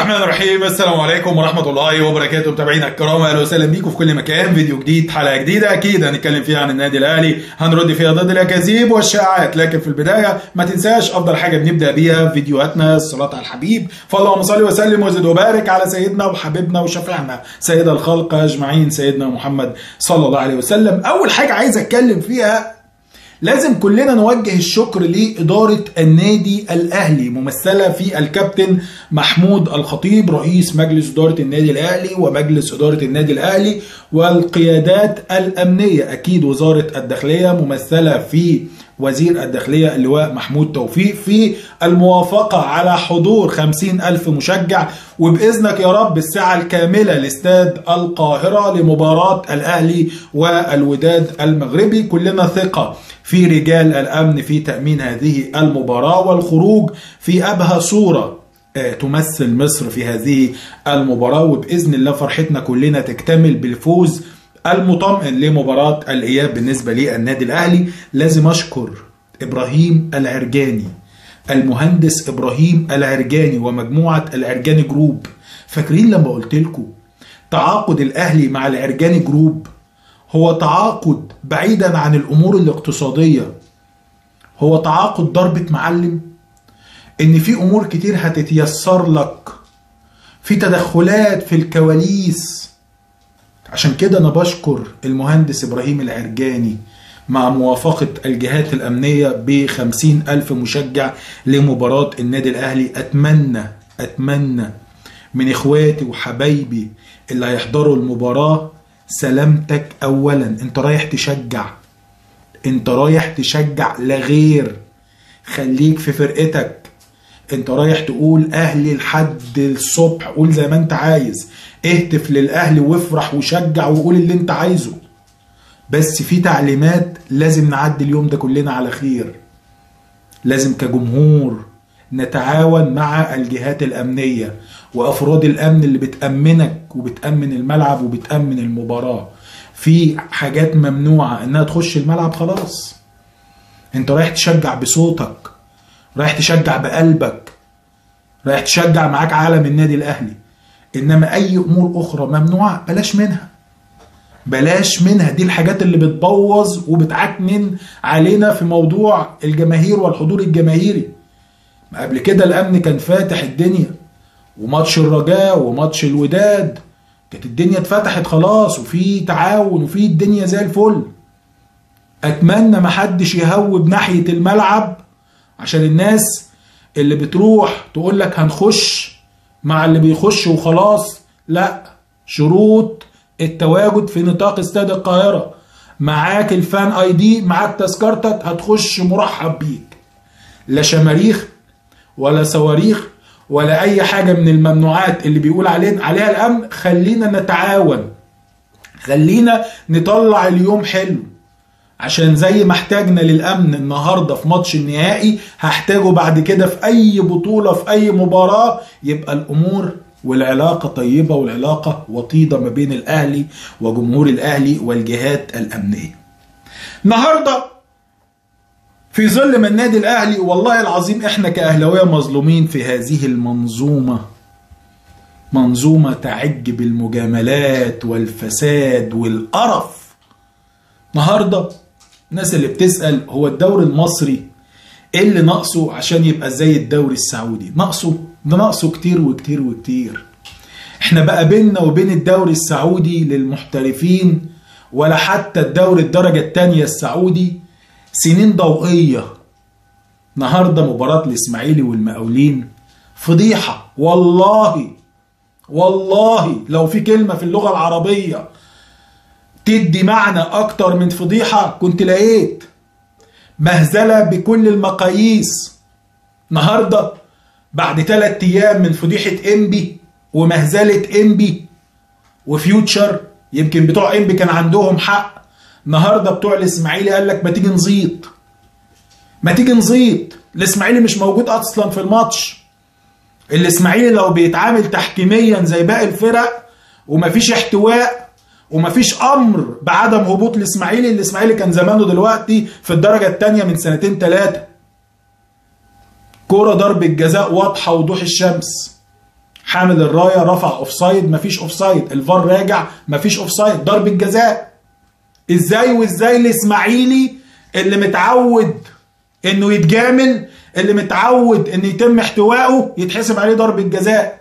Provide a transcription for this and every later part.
الرحمن الرحيم السلام عليكم ورحمة الله وبركاته متابعينا الكرام اهلا وسهلا بيكم في كل مكان فيديو جديد حلقة جديدة اكيد هنتكلم فيها عن النادي الاهلي هنرد فيها ضد الاكاذيب والشائعات لكن في البداية ما تنساش افضل حاجة بنبدأ بيها فيديوهاتنا الصلاة على الحبيب فاللهم صل وسلم وزد وبارك على سيدنا وحبيبنا وشفيعنا سيد الخلق اجمعين سيدنا محمد صلى الله عليه وسلم اول حاجة عايز اتكلم فيها لازم كلنا نوجه الشكر لإدارة النادي الأهلي ممثلة في الكابتن محمود الخطيب رئيس مجلس إدارة النادي الأهلي ومجلس إدارة النادي الأهلي والقيادات الأمنية أكيد وزارة الداخلية ممثلة في وزير الداخلية اللواء محمود توفيق في الموافقة على حضور خمسين ألف مشجع وبإذنك يا رب الساعة الكاملة لاستاد القاهرة لمباراة الأهلي والوداد المغربي كلنا ثقة في رجال الأمن في تأمين هذه المباراة والخروج في أبهى صورة تمثل مصر في هذه المباراة وبإذن الله فرحتنا كلنا تكتمل بالفوز المطمئن لمباراة الإياب بالنسبة للنادي الأهلي لازم أشكر إبراهيم العرجاني المهندس إبراهيم العرجاني ومجموعة العرجاني جروب فاكرين لما قلت لكم تعاقد الأهلي مع العرجاني جروب هو تعاقد بعيدا عن الأمور الاقتصادية هو تعاقد ضربة معلم إن في أمور كتير هتتيسر لك في تدخلات في الكواليس عشان كده انا بشكر المهندس ابراهيم العرجاني مع موافقة الجهات الأمنية بخمسين ألف مشجع لمباراة النادي الأهلي أتمنى أتمنى من إخواتي وحبايبي اللي هيحضروا المباراة سلامتك أولا أنت رايح تشجع أنت رايح تشجع لغير خليك في فرقتك انت رايح تقول اهلي لحد الصبح قول زي ما انت عايز اهتف للاهلي وافرح وشجع وقول اللي انت عايزه بس في تعليمات لازم نعدي اليوم ده كلنا على خير لازم كجمهور نتعاون مع الجهات الامنيه وافراد الامن اللي بتامنك وبتامن الملعب وبتامن المباراه في حاجات ممنوعه انها تخش الملعب خلاص انت رايح تشجع بصوتك رايح تشجع بقلبك رايح تشجع معاك عالم النادي الاهلي انما اي امور اخرى ممنوعه بلاش منها بلاش منها دي الحاجات اللي بتبوظ وبتعكنن علينا في موضوع الجماهير والحضور الجماهيري ما قبل كده الامن كان فاتح الدنيا وماتش الرجاء وماتش الوداد كانت الدنيا اتفتحت خلاص وفي تعاون وفي الدنيا زي الفل اتمنى محدش يهوب ناحيه الملعب عشان الناس اللي بتروح تقول لك هنخش مع اللي بيخش وخلاص لا شروط التواجد في نطاق استاد القاهرة معاك الفان اي دي معاك تذكرتك هتخش مرحب بيك لا شماريخ ولا صواريخ ولا اي حاجة من الممنوعات اللي بيقول علينا عليها الامن خلينا نتعاون خلينا نطلع اليوم حلو عشان زي ما احتاجنا للامن النهارده في ماتش النهائي هحتاجه بعد كده في اي بطوله في اي مباراه يبقى الامور والعلاقه طيبه والعلاقه وطيده ما بين الاهلي وجمهور الاهلي والجهات الامنيه. النهارده في ظل ما النادي الاهلي والله العظيم احنا كاهلاويه مظلومين في هذه المنظومه منظومه تعج بالمجاملات والفساد والقرف. النهارده الناس اللي بتسأل هو الدوري المصري ايه اللي ناقصه عشان يبقى زي الدوري السعودي ناقصه ده ناقصه كتير وكتير وكتير احنا بقى بيننا وبين الدوري السعودي للمحترفين ولا حتى الدوري الدرجة التانية السعودي سنين ضوئية النهارده مباراة الإسماعيلي والمقاولين فضيحة والله والله لو في كلمة في اللغة العربية تدي معنى اكتر من فضيحة كنت لقيت مهزلة بكل المقاييس النهاردة بعد ثلاث ايام من فضيحة انبي ومهزلة انبي وفيوتشر يمكن بتوع انبي كان عندهم حق النهارده بتوع الاسماعيلي قال لك ما تيجي نزيط ما تيجي نزيط الاسماعيلي مش موجود اصلا في الماتش الاسماعيلي لو بيتعامل تحكيميا زي باقي الفرق ومفيش احتواء ومفيش امر بعدم هبوط الاسماعيلي الاسماعيلي كان زمانه دلوقتي في الدرجه الثانيه من سنتين ثلاثه كوره ضربه جزاء واضحه وضوح الشمس حامل الرايه رفع اوفسايد مفيش اوفسايد الفار راجع مفيش اوفسايد ضربه جزاء ازاي وازاي الاسماعيلي اللي متعود انه يتجامل اللي متعود ان يتم احتوائه يتحسب عليه ضربه جزاء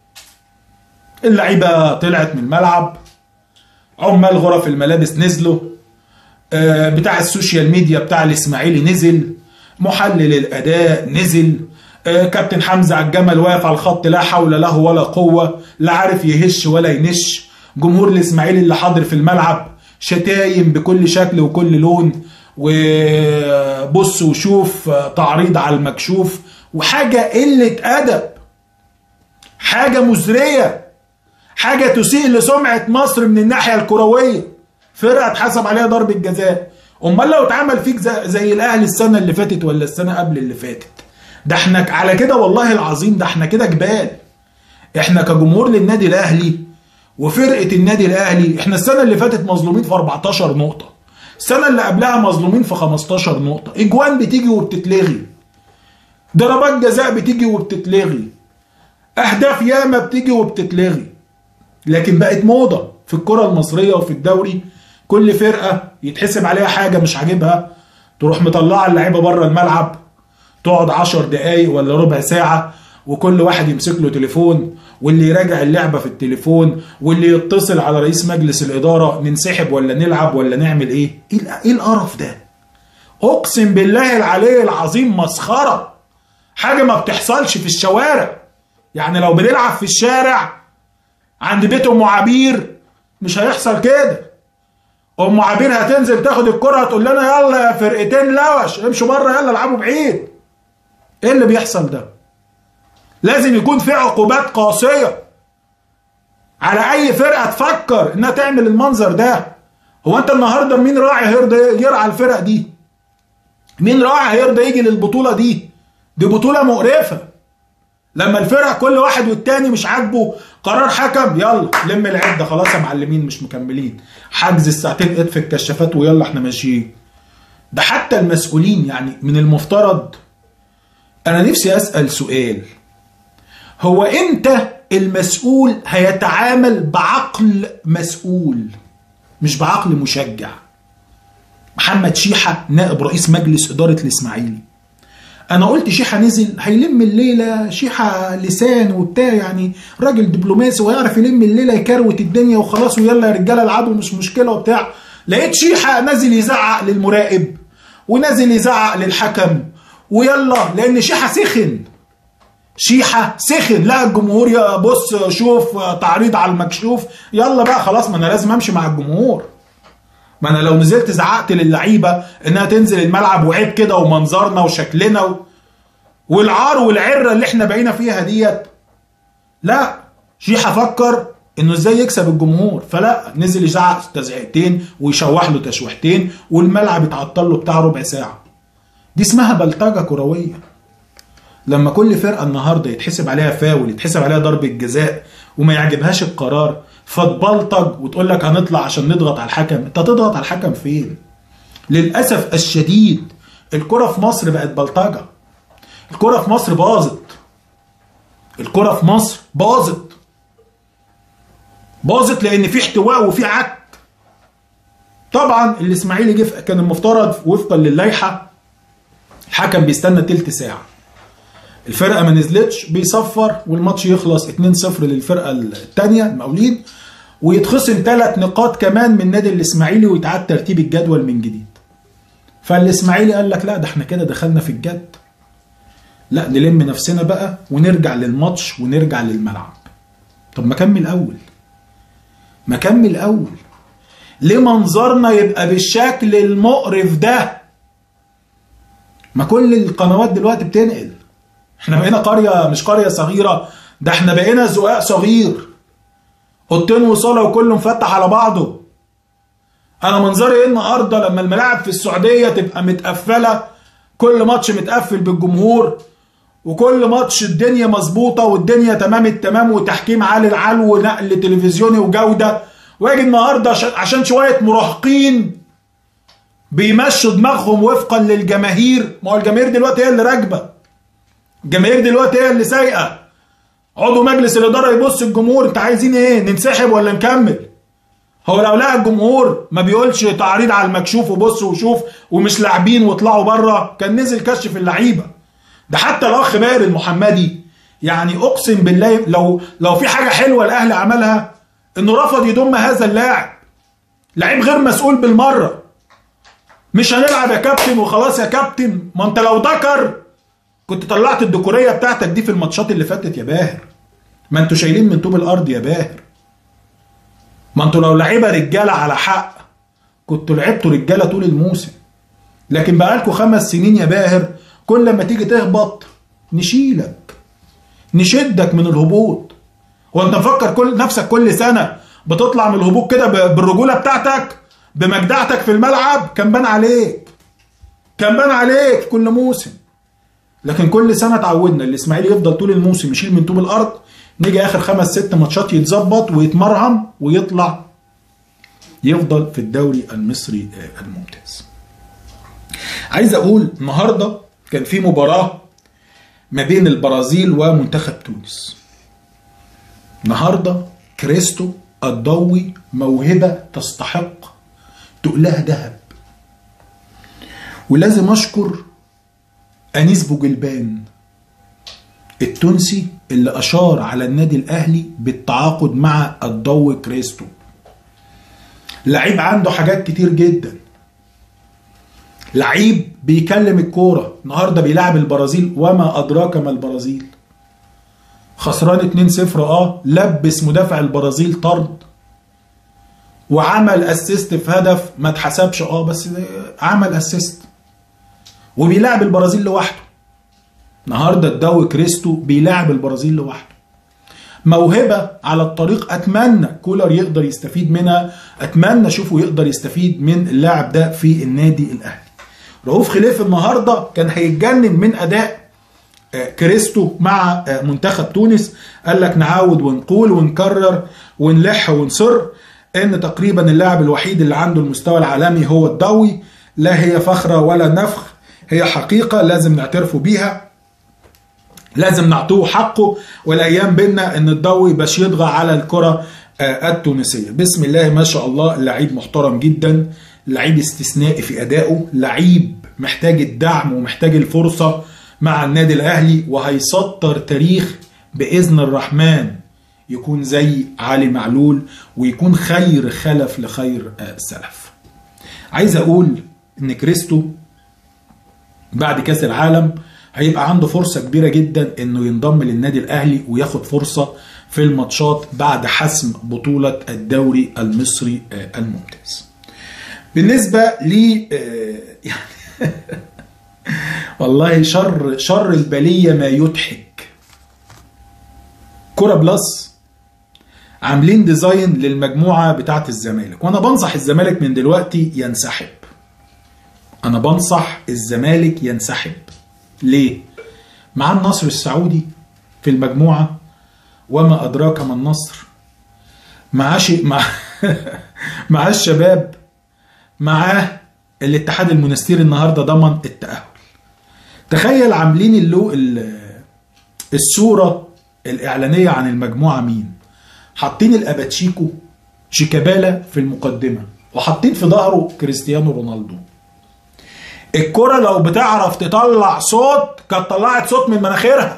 اللعيبه طلعت من الملعب عمال غرف الملابس نزلوا آه، بتاع السوشيال ميديا بتاع الاسماعيلي نزل محلل الاداء نزل آه، كابتن حمزه على الجمل واقف على الخط لا حول له ولا قوه لا عارف يهش ولا ينش جمهور الاسماعيلي اللي حاضر في الملعب شتايم بكل شكل وكل لون وبص وشوف آه، تعريض على المكشوف وحاجه قله ادب حاجه مزريه حاجه تسيء لسمعه مصر من الناحيه الكرويه فرقه اتحسب عليها ضربه جزاء امال لو اتعمل فيك زي, زي الاهلي السنه اللي فاتت ولا السنه قبل اللي فاتت ده احنا على كده والله العظيم ده احنا كده جبال احنا كجمهور للنادي الاهلي وفرقه النادي الاهلي احنا السنه اللي فاتت مظلومين في 14 نقطه السنه اللي قبلها مظلومين في 15 نقطه اجوان بتيجي وبتتلغي ضربات جزاء بتيجي وبتتلغي اهداف ياما بتيجي وبتتلغي لكن بقت موضه في الكره المصريه وفي الدوري كل فرقه يتحسب عليها حاجه مش عاجبها تروح مطلعه اللعيبه بره الملعب تقعد 10 دقايق ولا ربع ساعه وكل واحد يمسك له تليفون واللي يراجع اللعبه في التليفون واللي يتصل على رئيس مجلس الاداره ننسحب ولا نلعب ولا نعمل ايه؟ ايه ايه القرف ده؟ اقسم بالله العلي العظيم مسخره حاجه ما بتحصلش في الشوارع يعني لو بنلعب في الشارع عند بيت ام عبير مش هيحصل كده ام عبير هتنزل تاخد الكره هتقول لنا يلا يا فرقتين لوش امشوا بره يلا العبوا بعيد ايه اللي بيحصل ده لازم يكون في عقوبات قاسيه على اي فرقه تفكر انها تعمل المنظر ده هو انت النهارده مين راعي هيرضى يرعى الفرق دي مين راعي هيرضى يجي للبطوله دي دي بطوله مقرفه لما الفرق كل واحد والتاني مش عاجبه قرار حكم يلا لم العده خلاص يا معلمين مش مكملين حجز الساعتين اطفي الكشافات ويلا احنا ماشيين ده حتى المسؤولين يعني من المفترض انا نفسي اسال سؤال هو امتى المسؤول هيتعامل بعقل مسؤول مش بعقل مشجع محمد شيحه نائب رئيس مجلس اداره الاسماعيلي انا قلت شيحه نزل هيلم الليله شيحه لسان وبتاع يعني راجل دبلوماسي ويعرف يلم الليله يكروت الدنيا وخلاص ويلا يا رجاله العبوا مش مشكله وبتاع لقيت شيحه نازل يزعق للمراقب ونازل يزعق للحكم ويلا لان شيحه سخن شيحه سخن لا الجمهور يا بص شوف تعريض على المكشوف يلا بقى خلاص ما انا لازم امشي مع الجمهور ما انا لو نزلت زعقت للعيبه انها تنزل الملعب وعيب كده ومنظرنا وشكلنا و... والعار والعره اللي احنا بقينا فيها ديت لا شيحه فكر انه ازاي يكسب الجمهور فلا نزل يزعق تزعيقتين ويشوح له تشويحتين والملعب يتعطل له بتاع ربع ساعه دي اسمها بلطجه كرويه لما كل فرقه النهارده يتحسب عليها فاول يتحسب عليها ضربه جزاء وما يعجبهاش القرار فتبلطج وتقول لك هنطلع عشان نضغط على الحكم انت تضغط على الحكم فين للاسف الشديد الكره في مصر بقت بلطجه الكره في مصر باظت الكره في مصر باظت باظت لان في احتواء وفي عك طبعا الاسماعيلي جه كان المفترض وفقا للائحه الحكم بيستنى تلت ساعه الفرقه ما نزلتش بيصفر والماتش يخلص 2-0 للفرقه الثانيه المقاولين ويتخصم ثلاث نقاط كمان من نادي الاسماعيلي ويتعاد ترتيب الجدول من جديد فالاسماعيلي قال لك لا ده احنا كده دخلنا في الجد لا نلم نفسنا بقى ونرجع للماتش ونرجع للملعب طب ما كمل اول ما كمل اول ليه منظرنا يبقى بالشكل المقرف ده ما كل القنوات دلوقتي بتنقل احنا بقينا قريه مش قريه صغيره ده احنا بقينا زقاق صغير اوضتين وصاله وكله مفتح على بعضه انا منظري ايه النهارده لما الملاعب في السعوديه تبقى متقفله كل ماتش متقفل بالجمهور وكل ماتش الدنيا مظبوطه والدنيا تمام التمام وتحكيم عالي العلو ونقل تلفزيوني وجوده واجي النهارده عشان شويه مراهقين بيمشوا دماغهم وفقا للجماهير ما هو الجماهير دلوقتي هي اللي راكبه الجماهير دلوقتي هي اللي سايقه عضو مجلس الاداره يبص الجمهور انت عايزين ايه ننسحب ولا نكمل هو لو لقى الجمهور ما بيقولش تعريض على المكشوف وبص وشوف ومش لاعبين واطلعوا بره كان نزل كشف اللعيبه ده حتى الاخ ماهر المحمدي يعني اقسم بالله لو لو في حاجه حلوه الاهلي عملها انه رفض يضم هذا اللاعب لعيب غير مسؤول بالمره مش هنلعب يا كابتن وخلاص يا كابتن ما انت لو ذكر كنت طلعت الديكوريه بتاعتك دي في الماتشات اللي فاتت يا باهر ما انتوا شايلين من طوب الارض يا باهر ما انتوا لو لعيبه رجاله على حق كنتوا لعبتوا رجاله طول الموسم لكن بقالكوا خمس سنين يا باهر كل لما تيجي تهبط نشيلك نشدك من الهبوط وانت مفكر كل نفسك كل سنه بتطلع من الهبوط كده بالرجوله بتاعتك بمجدعتك في الملعب كان بان عليك كان بان عليك كل موسم لكن كل سنه اتعودنا الاسماعيلي يفضل طول الموسم يشيل من طوب الارض نيجي اخر خمس ست ماتشات يتظبط ويتمرهم ويطلع يفضل في الدوري المصري الممتاز عايز اقول النهارده كان في مباراه ما بين البرازيل ومنتخب تونس النهارده كريستو الضوي موهبه تستحق تقلها ذهب ولازم اشكر انيس بوجلبان التونسي اللي اشار على النادي الاهلي بالتعاقد مع الضوي كريستو لعيب عنده حاجات كتير جدا لعيب بيكلم الكوره النهارده بيلعب البرازيل وما ادراك ما البرازيل خسران 2-0 اه لبس مدافع البرازيل طرد وعمل اسيست في هدف ما اتحسبش اه بس عمل اسيست وبيلعب البرازيل لوحده النهارده الدو كريستو بيلاعب البرازيل لوحده موهبة على الطريق أتمنى كولر يقدر يستفيد منها أتمنى أشوفه يقدر يستفيد من اللاعب ده في النادي الأهلي رؤوف خليف النهاردة كان هيتجنن من أداء كريستو مع منتخب تونس قال لك نعاود ونقول ونكرر ونلح ونصر ان تقريبا اللاعب الوحيد اللي عنده المستوى العالمي هو الضوي لا هي فخرة ولا نفخ هي حقيقة لازم نعترفوا بيها لازم نعطوه حقه والايام بينا ان الضوي باش يطغى على الكرة التونسية بسم الله ما شاء الله لعيب محترم جدا لعيب استثنائي في ادائه لعيب محتاج الدعم ومحتاج الفرصة مع النادي الاهلي وهيسطر تاريخ باذن الرحمن يكون زي علي معلول ويكون خير خلف لخير سلف عايز اقول ان كريستو بعد كاس العالم هيبقى عنده فرصه كبيره جدا انه ينضم للنادي الاهلي وياخد فرصه في الماتشات بعد حسم بطوله الدوري المصري الممتاز بالنسبه ل يعني والله شر شر البليه ما يضحك كوره بلس عاملين ديزاين للمجموعه بتاعه الزمالك وانا بنصح الزمالك من دلوقتي ينسحب انا بنصح الزمالك ينسحب ليه مع النصر السعودي في المجموعه وما ادراك ما النصر معاه شيء مع معاه الشباب معاه الاتحاد المنستيري النهارده ضمن التاهل تخيل عاملين اللو الصوره الاعلانيه عن المجموعه مين حاطين الاباتشيكو شيكابالا في المقدمه وحاطين في ظهره كريستيانو رونالدو الكرة لو بتعرف تطلع صوت كانت طلعت صوت من مناخيرها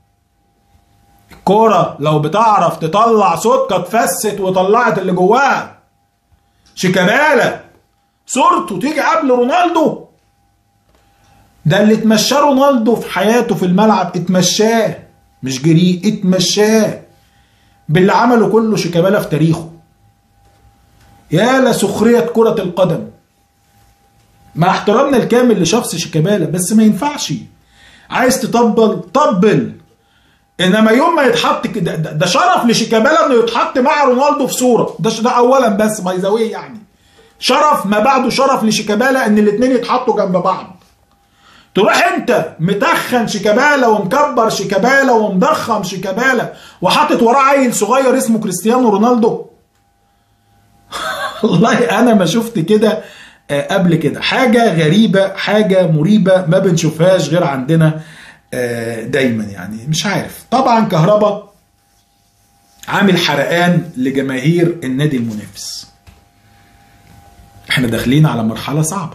الكرة لو بتعرف تطلع صوت كانت فست وطلعت اللي جواها شيكابالا صورته تيجي قبل رونالدو ده اللي اتمشاه رونالدو في حياته في الملعب اتمشاه مش جريه اتمشاه باللي عمله كله شيكابالا في تاريخه يا لسخرية كرة القدم مع احترامنا الكامل لشخص شيكابالا بس ما ينفعش عايز تطبل طبل انما يوم ما يتحط كده ده, ده شرف لشيكابالا انه يتحط مع رونالدو في صوره ده ده اولا بس باي ذا يعني شرف ما بعده شرف لشيكابالا ان الاثنين يتحطوا جنب بعض تروح انت متخن شيكابالا ومكبر شيكابالا ومضخم شيكابالا وحاطط وراه عيل صغير اسمه كريستيانو رونالدو والله انا ما شفت كده قبل كده حاجه غريبه حاجه مريبه ما بنشوفهاش غير عندنا دايما يعني مش عارف طبعا كهربا عامل حرقان لجماهير النادي المنافس احنا داخلين على مرحلة صعبة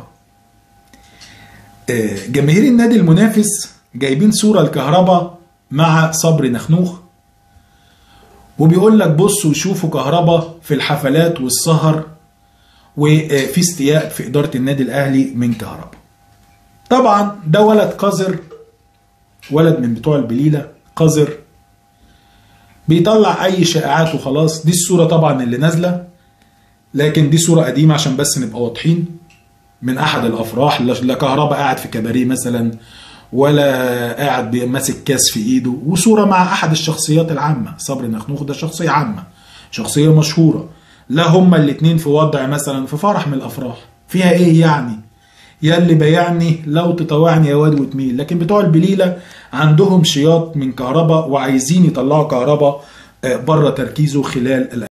آه، جماهير النادي المنافس جايبين صورة الكهرباء مع صبري نخنوخ وبيقول لك بصوا شوفوا كهرباء في الحفلات والسهر وفي استياء في إدارة النادي الأهلي من كهرباء طبعا ده ولد قذر ولد من بتوع البليلة قذر بيطلع أي شائعات وخلاص دي الصورة طبعا اللي نازلة لكن دي صورة قديمة عشان بس نبقى واضحين من أحد الأفراح لا لا كهرباء قاعد في كباريه مثلا ولا قاعد ماسك كاس في ايده وصوره مع احد الشخصيات العامه صبري نخنوخ ده شخصيه عامه شخصيه مشهوره لا هما الاتنين في وضع مثلا في فرح من الافراح فيها ايه يعني يا اللي بيعني لو تطوعني يا واد وتميل لكن بتوع البليله عندهم شياط من كهرباء وعايزين يطلعوا كهرباء بره تركيزه خلال الايام